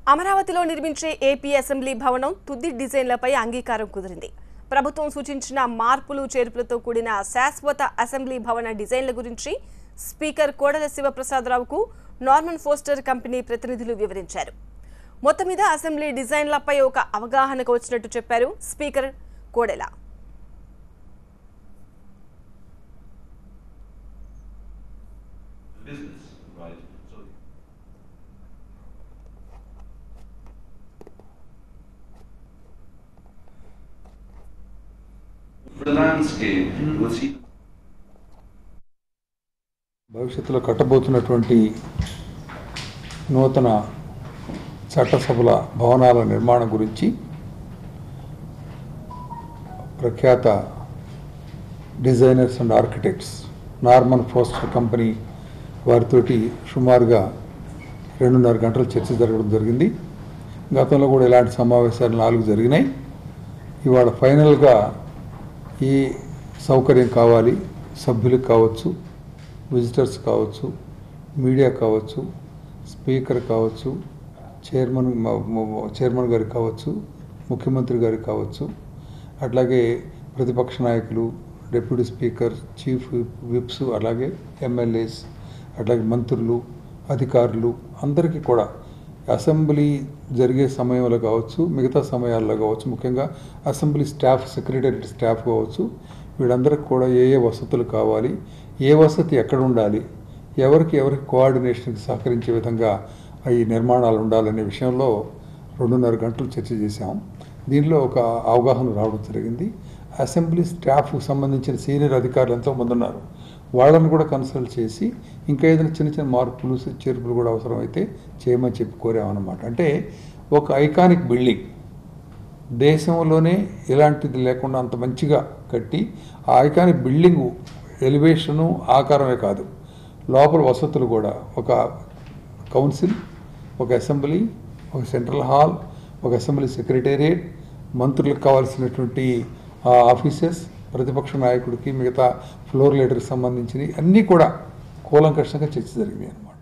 అమరావతిలో నిర్మించే AP assembly భవనం తుది డిజైన్లపై అంగీకారం కుదిరింది ప్రభుత్వం సూచించిన మార్పులు చేర్పులతో కూడిన శాశ్వత అసెంబ్లీ భవన డిజైన్ల గురించి స్పీకర్ కోడెల శివప్రసాదరావుకు నార్మన్ ఫోస్టర్ కంపెనీ ప్రతినిధులు వివరించారు మొత్తం మీద అసెంబ్లీ డిజైన్లపై ఒక అవగాహనకు వచ్చినట్టు చెప్పారు speaker Kodela business, right? So the landscape, you will see భవిష్యత్తులో కట్టబోతున్నటువంటి నూతన చట్టసభల భవనాల నిర్మాణం గురించి ప్రఖ్యాత designers and architects Norman Foster company వారితోటి సుమారుగా రెండున్నర గంటలు చర్చ జరగడం జరిగింది గతంలో కూడా ఇలాంటి సమావేశాలు నాలుగు జరిగినాయి ఇవాళ ఫైనల్గా ఈ సౌకర్యం కావాలి సభ్యులకు కావచ్చు విజిటర్స్ కావచ్చు మీడియా కావచ్చు స్పీకర్ కావచ్చు చైర్మన్ మ- మ- చైర్మన్ గారికి కావచ్చు ముఖ్యమంత్రి గారికి కావచ్చు అట్లాగే ప్రతిపక్ష నాయకులు డిప్యూటీ స్పీకర్ చీఫ్ విప్స్ అలాగే ఎమ్మెల్యేస్ అట్లాగే మంత్రులు అధికారులు అందరికీ కూడా అసెంబ్లీ జరిగే సమయంలో కావచ్చు మిగతా సమయాల్లో కావచ్చు ముఖ్యంగా అసెంబ్లీ స్టాఫ్ సెక్రటరీ స్టాఫ్ కావచ్చు వీళ్ళందరికీ కూడా ఏ ఏ వసతులు కావాలి ఏ వసతి ఎక్కడ ఉండాలి ఎవరికి ఎవరికి కోఆర్డినేషన్కి సహకరించే విధంగా ఈ నిర్మాణాలు ఉండాలనే విషయంలో రెండున్నర గంటలు చర్చ చేశాం దీనిలో ఒక అవగాహన రావడం జరిగింది అసెంబ్లీ స్టాఫ్కు సంబంధించిన సీనియర్ అధికారులు ఎంతోమంది ఉన్నారు వాళ్ళని కూడా కన్సల్ట్ చేసి ఇంకా ఏదైనా చిన్న చిన్న మార్పులు చేర్పులు కూడా అవసరమైతే చేయమని చెప్పి కోరామన్నమాట అంటే ఒక ఐకానిక్ బిల్డింగ్ దేశంలోనే ఇలాంటిది లేకుండా అంత మంచిగా కట్టి ఆ ఐకానిక్ బిల్డింగ్ ఎలివేషను ఆకారమే కాదు లోపల వసతులు కూడా ఒక కౌన్సిల్ ఒక అసెంబ్లీ ఒక సెంట్రల్ హాల్ ఒక అసెంబ్లీ సెక్రటేరియట్ మంత్రులకు కావాల్సినటువంటి ఆఫీసెస్ ప్రతిపక్ష నాయకుడికి మిగతా ఫ్లోర్ లీడర్కి సంబంధించినవి అన్నీ కూడా కూలంకషంగా చర్చ జరిగినాయి అన్నమాట